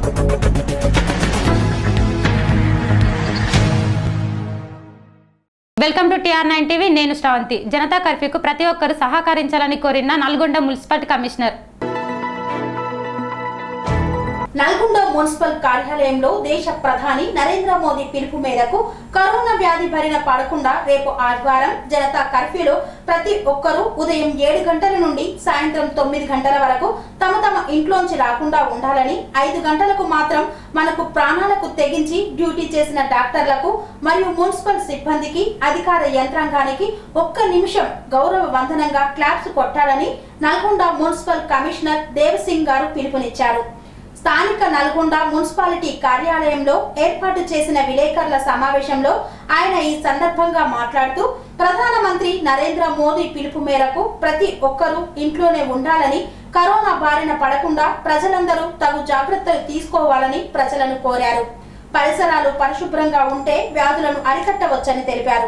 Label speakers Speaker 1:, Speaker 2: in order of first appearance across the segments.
Speaker 1: Welcome to TR nine TV నేను శ్రావంతి జనతా కర్ఫ్యూకు ప్రతి ఒక్కరూ సహకరించాలని కోరిన Nalgonda municipal commissioner
Speaker 2: Nalgonda municipal కార్యాలయంలో దేశ ప్రధాని నరేంద్ర మోదీ పిలుపు మేరకు కరోనా వ్యాధి బారిన పడకుండా రేపు ఆదివారం జనతా కర్ఫ్యూలో ప్రతి ఒక్కరూ ఉదయం ఏడు గంటల నుండి సాయంత్రం తొమ్మిది గంటల వరకు తమ తమ ఇంట్లోంచి రాకుండా ఉండాలని ఐదు గంటలకు మాత్రం మనకు ప్రాణాలకు తెగించి డ్యూటీ చేసిన డాక్టర్లకు మరియు మున్సిపల్ సిబ్బందికి అధికార యంత్రాంగానికి ఒక్క నిమిషం గౌరవ వందనంగా క్లాప్స్ కొట్టాలని నల్గొండ మున్సిపల్ కమిషనర్ దేవసింగ్ గారు పిలుపునిచ్చారు స్థానిక నల్గొండ మున్సిపాలిటీ కార్యాలయంలో ఏర్పాటు చేసిన విలేకరుల సమావేశంలో ఆయన ఈ సందర్భంగా మాట్లాడుతూ ప్రధానమంత్రి నరేంద్ర మోదీ పిలుపు మేరకు ప్రతి ఒక్కరూ ఇంట్లోనే ఉండాలని కరోనా బారిన పడకుండా ప్రజలందరూ తగు జాగ్రత్తలు తీసుకోవాలని ప్రజలను కోరారు పరిసరాలు పరిశుభ్రంగా ఉంటే వ్యాధులను అరికట్టవచ్చని తెలిపారు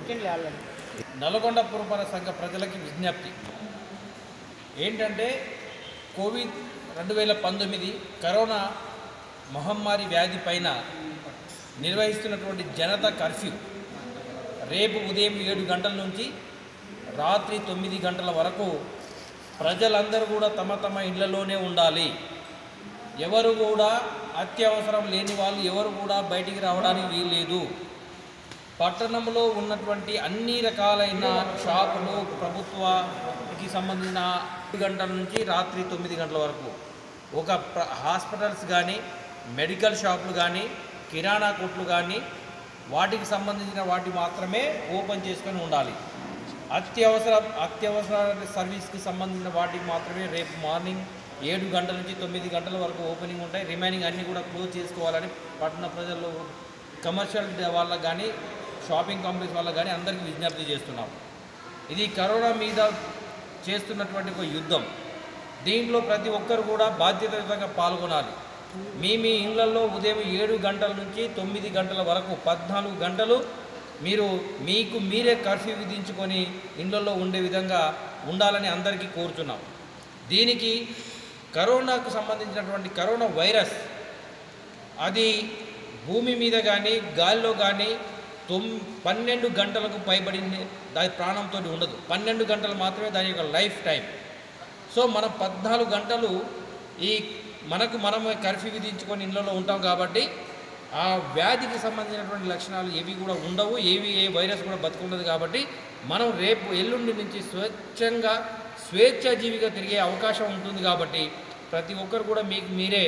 Speaker 3: నల్గొండ పురపాలక సంఘ ప్రజలకి విజ్ఞప్తి ఏంటంటే కోవిడ్ రెండు వేల పంతొమ్మిది కరోనా మహమ్మారి వ్యాధి పైన నిర్వహిస్తున్నటువంటి జనతా కర్ఫ్యూ రేపు ఉదయం ఏడు గంటల నుంచి రాత్రి తొమ్మిది గంటల వరకు ప్రజలందరూ కూడా తమ తమ ఇళ్లలోనే ఉండాలి ఎవరు కూడా అత్యవసరం లేని వాళ్ళు ఎవరు కూడా బయటికి రావడానికి వీల్లేదు పట్టణంలో ఉన్నటువంటి అన్ని రకాలైన షాపులు ప్రభుత్వానికి సంబంధించిన ఐదు గంటల నుంచి రాత్రి తొమ్మిది గంటల వరకు ఒక ప్ర- హాస్పిటల్స్ కానీ మెడికల్ షాపులు కానీ కిరాణా కొట్లు కానీ వాటికి సంబంధించిన వాటి మాత్రమే ఓపెన్ చేసుకొని ఉండాలి అత్యవసర అత్యవసర సర్వీస్కి సంబంధించిన వాటికి మాత్రమే రేపు మార్నింగ్ ఏడు గంటల నుంచి తొమ్మిది గంటల వరకు ఓపెనింగ్ ఉంటాయి రిమైనింగ్ అన్నీ కూడా క్లోజ్ చేసుకోవాలని పట్టణ ప్రజల్లో కమర్షియల్ వాళ్ళకి కానీ షాపింగ్ కాంప్లెక్స్ వాళ్ళకి కానీ అందరికీ విజ్ఞప్తి చేస్తున్నాం ఇది కరోనా మీద చేస్తున్నటువంటి ఒక యుద్ధం దీంట్లో ప్రతి ఒక్కరు కూడా బాధ్యతాయుతంగా పాల్గొనాలి మీ మీ ఇళ్లలో ఉదయం ఏడు గంటల నుంచి తొమ్మిది గంటల వరకు పద్నాలుగు గంటలు మీరు మీకు మీరే కర్ఫ్యూ విధించుకొని ఇళ్లలో ఉండే విధంగా ఉండాలని అందరికీ కోరుతున్నాం దీనికి కరోనాకు సంబంధించినటువంటి కరోనా వైరస్ అది భూమి మీద కానీ గాలిలో కానీ తొమ్ పన్నెండు గంటలకు పైబడి దాని ప్రాణంతో ఉండదు పన్నెండు గంటలు మాత్రమే దాని యొక్క లైఫ్ టైం సో మనం పద్నాలుగు గంటలు ఈ మనకు మనం కర్ఫ్యూ విధించుకొని ఇళ్ళలో ఉంటాం కాబట్టి ఆ వ్యాధికి సంబంధించినటువంటి లక్షణాలు ఏవి కూడా ఉండవు ఏవి ఏ వైరస్ కూడా బతుకుండదు కాబట్టి మనం రేపు ఎల్లుండి నుంచి స్వచ్ఛంగా స్వేచ్ఛాజీవిగా తిరిగే అవకాశం ఉంటుంది కాబట్టి ప్రతి ఒక్కరు కూడా మీకు మీరే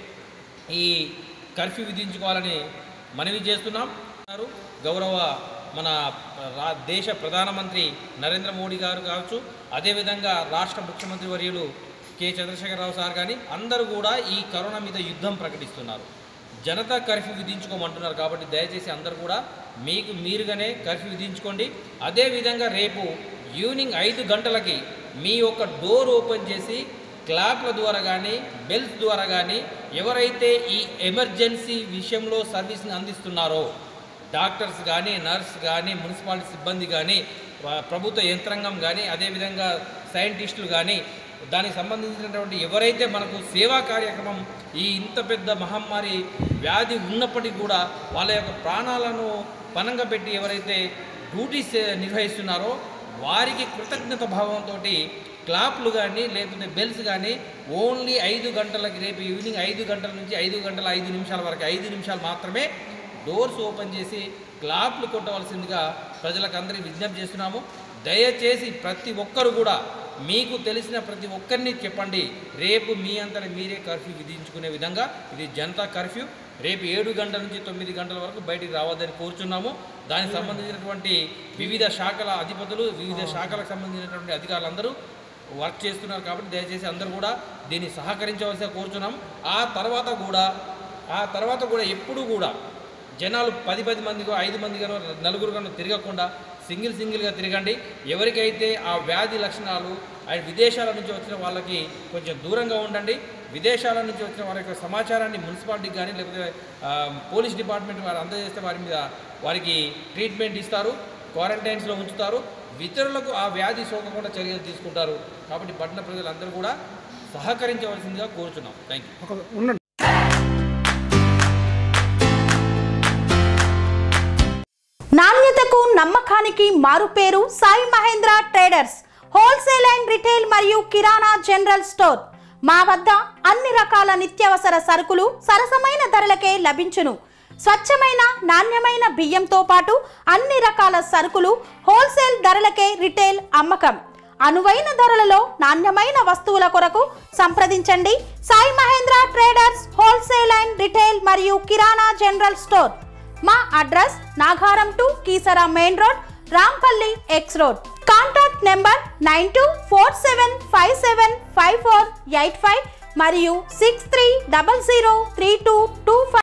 Speaker 3: ఈ కర్ఫ్యూ విధించుకోవాలని మనవి చేస్తున్నాం ఉన్నారు. గౌరవ మన రా దేశ ప్రధానమంత్రి నరేంద్ర మోడీ గారు కావచ్చు అదేవిధంగా రాష్ట్ర ముఖ్యమంత్రి వర్యులు కె చంద్రశేఖరరావు సార్ కానీ అందరూ కూడా ఈ కరోనా మీద యుద్ధం ప్రకటిస్తున్నారు జనతా కర్ఫ్యూ విధించుకోమంటున్నారు కాబట్టి దయచేసి అందరూ కూడా మీకు మీరుగానే కర్ఫ్యూ విధించుకోండి అదేవిధంగా రేపు ఈవినింగ్ ఐదు గంటలకి మీ యొక్క డోర్ ఓపెన్ చేసి క్లాప్ల ద్వారా కానీ బెల్స్ ద్వారా కానీ ఎవరైతే ఈ ఎమర్జెన్సీ విషయంలో సర్వీస్ని అందిస్తున్నారో డాక్టర్స్ కానీ నర్స్ కానీ మున్సిపాలిటీ సిబ్బంది కానీ వా- ప్రభుత్వ యంత్రాంగం కానీ అదేవిధంగా సైంటిస్టులు కానీ దానికి సంబంధించినటువంటి ఎవరైతే మనకు సేవా కార్యక్రమం ఈ ఇంత పెద్ద మహమ్మారి వ్యాధి ఉన్నప్పటికీ కూడా వాళ్ళ యొక్క ప్రాణాలను పనంగా పెట్టి ఎవరైతే డ్యూటీస్ నిర్వహిస్తున్నారో వారికి కృతజ్ఞత భావంతో క్లాప్లు కానీ లేకపోతే బెల్స్ కానీ ఓన్లీ ఐదు గంటలకి రేపు ఈవినింగ్ ఐదు గంటల నుంచి ఐదు గంటల ఐదు నిమిషాల వరకు ఐదు నిమిషాలు మాత్రమే డోర్స్ ఓపెన్ చేసి క్లాప్లు కొట్టవలసిందిగా ప్రజలకు అందరికీ విజ్ఞప్తి చేస్తున్నాము దయచేసి ప్రతి ఒక్కరు కూడా మీకు తెలిసిన ప్రతి ఒక్కరిని చెప్పండి రేపు మీ అంతట మీరే కర్ఫ్యూ విధించుకునే విధంగా ఇది జనతా కర్ఫ్యూ రేపు ఏడు గంటల నుంచి తొమ్మిది గంటల వరకు బయటికి రావద్దని కోరుచున్నాము దానికి సంబంధించినటువంటి వివిధ శాఖల అధిపతులు వివిధ శాఖలకు సంబంధించినటువంటి అధికారులందరూ వర్క్ చేస్తున్నారు కాబట్టి దయచేసి అందరూ కూడా దీన్ని సహకరించవలసిగా కోరుచున్నాం ఆ తర్వాత కూడా ఆ తర్వాత కూడా ఎప్పుడు కూడా జనాలు పది పది మందిగో ఐదు మందిగానో నలుగురుగానో తిరగకుండా సింగిల్ సింగిల్గా తిరగండి ఎవరికైతే ఆ వ్యాధి లక్షణాలు అండ్ విదేశాల నుంచి వచ్చిన వాళ్ళకి కొంచెం దూరంగా ఉండండి విదేశాల నుంచి వచ్చిన వారి యొక్క సమాచారాన్ని మున్సిపాలిటీకి కానీ లేకపోతే ఆ, పోలీస్ డిపార్ట్మెంట్ వారు అందజేస్తే వారి మీద వారికి ట్రీట్మెంట్ ఇస్తారు క్వారంటైన్స్లో ఉంచుతారు ఇతరులకు ఆ వ్యాధి సోకకుండా చర్యలు తీసుకుంటారు కాబట్టి పట్టణ ప్రజలందరూ కూడా సహకరించవలసిందిగా కోరుచున్నాం థ్యాంక్ యూ
Speaker 2: నమ్మకానికి మారుపేరు Sai Mahendra traders wholesale and retail మరియు కిరాణా జనరల్ స్టోర్ మా వద్ద అన్ని రకాల నిత్యావసర సరుకులు సరసమైన ధరలకే లభించును స్వచ్ఛమైన నాణ్యమైన బియ్యంతో పాటు అన్ని రకాల సరుకులు హోల్సేల్ ధరలకే రిటైల్ అమ్మకం అనువైన ధరలలో నాణ్యమైన వస్తువుల కొరకు సంప్రదించండి Sai Mahendra traders wholesale and retail మరియు కిరాణా జనరల్ స్టోర్ మా address Nagaram to Keesara main road Rampally X road contact number nine two four seven five seven five four eight five మరియు six three double zero three two two five